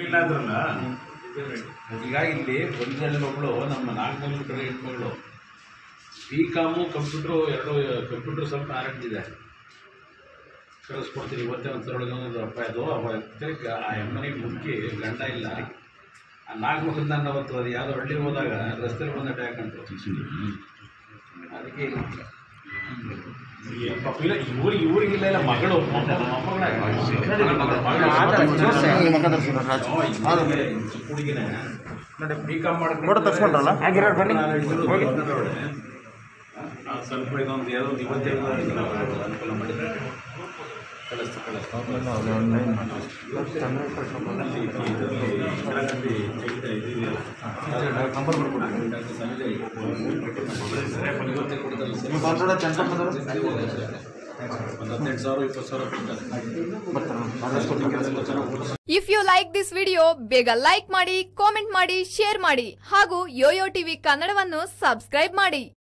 ಇಲ್ಲ ಅಂದ್ರಲ್ಲ ಈಗ ಇಲ್ಲಿ ಬಂದಲ್ಲಿ ಒಬ್ಳು ನಮ್ಮ ನಾಲ್ಕು ಕಡೆ ಹೆಣ್ಮಗಳು ಬಿ ಕಾಮು ಕಂಪ್ಯೂಟ್ರು ಎರಡು ಕಂಪ್ಯೂಟರ್ ಸ್ವಲ್ಪ ನಾಲೆಡ್ಜ್ ಇದೆ ಕಳಿಸ್ಕೊಡ್ತೀನಿ ಇವತ್ತೇ ಒಂದ್ಸರೊಳಗೆ ಒಂದು ಅಪ್ಪ ಅದು ಅವ ತಿರ್ಗ ಆ ಎಮ್ಮನಿಗೆ ಮುಕ್ಕಿ ಗಂಡ ಇಲ್ಲ ಆ ನಾಲ್ಕು ಮಕ್ಕಳು ನನ್ನ ಅವತ್ತು ಅದು ಯಾವುದೋ ಹಳ್ಳಿ ಹೋದಾಗ ರಸ್ತೆಲಿ ಬಂದ ಅಟ್ಯಾಕ್ ಅಂತ ಅದಕ್ಕೆ ಇಲ್ಲ. ಏ ಪಾಪ ಇಲ್ಲ ಇವ್ರಿಗೆ ಇವ್ರಿಗಿಲ್ಲ ಇಲ್ಲ ಮಗಳು ಹುಡುಗಿನೇ ಬಿ ಕಾಮ್ ನೋಡ ತರ್ಸ್ಕೊಂಡ್ರಲ್ಲ? ಸ್ವಲ್ಪ ಇದೊಂದು ಯಾವುದೋ ಒಂದು ಇವತ್ತೇನು ಅನುಕೂಲ ಮಾಡಿದ್ರೆ ಕಳಿಸ್ತು ಕಳಿಸ್ತು ಅಲ್ಲಿ ಇದರಲ್ಲಿ ಇಂದಿರಾಗಾಂಧಿ ತೆಗಿತಾ ಇದೆಯಲ್ಲ. ಡಾಕ್ಟರ್ ಸಂಜಯ್ ಸರಿಯಾಗಿ ಇವತ್ತೇ ಕೊಡ್ತಾರೆ ಸರ್. ಒಂದು ಹದಿನೆಂಟು ಸಾವಿರ ಇಪ್ಪತ್ತು ಸಾವಿರ ಕೊಡ್ತಾರೆ if you like this video ಬೇಗ ಲೈಕ್ ಮಾಡಿ ಕಾಮೆಂಟ್ ಮಾಡಿ ಶೇರ್ ಮಾಡಿ ಹಾಗೂ ಯೋಯೋ ಟಿವಿ ಕನ್ನಡವನ್ನು ಸಬ್ಸ್ಕ್ರೈಬ್ ಮಾಡಿ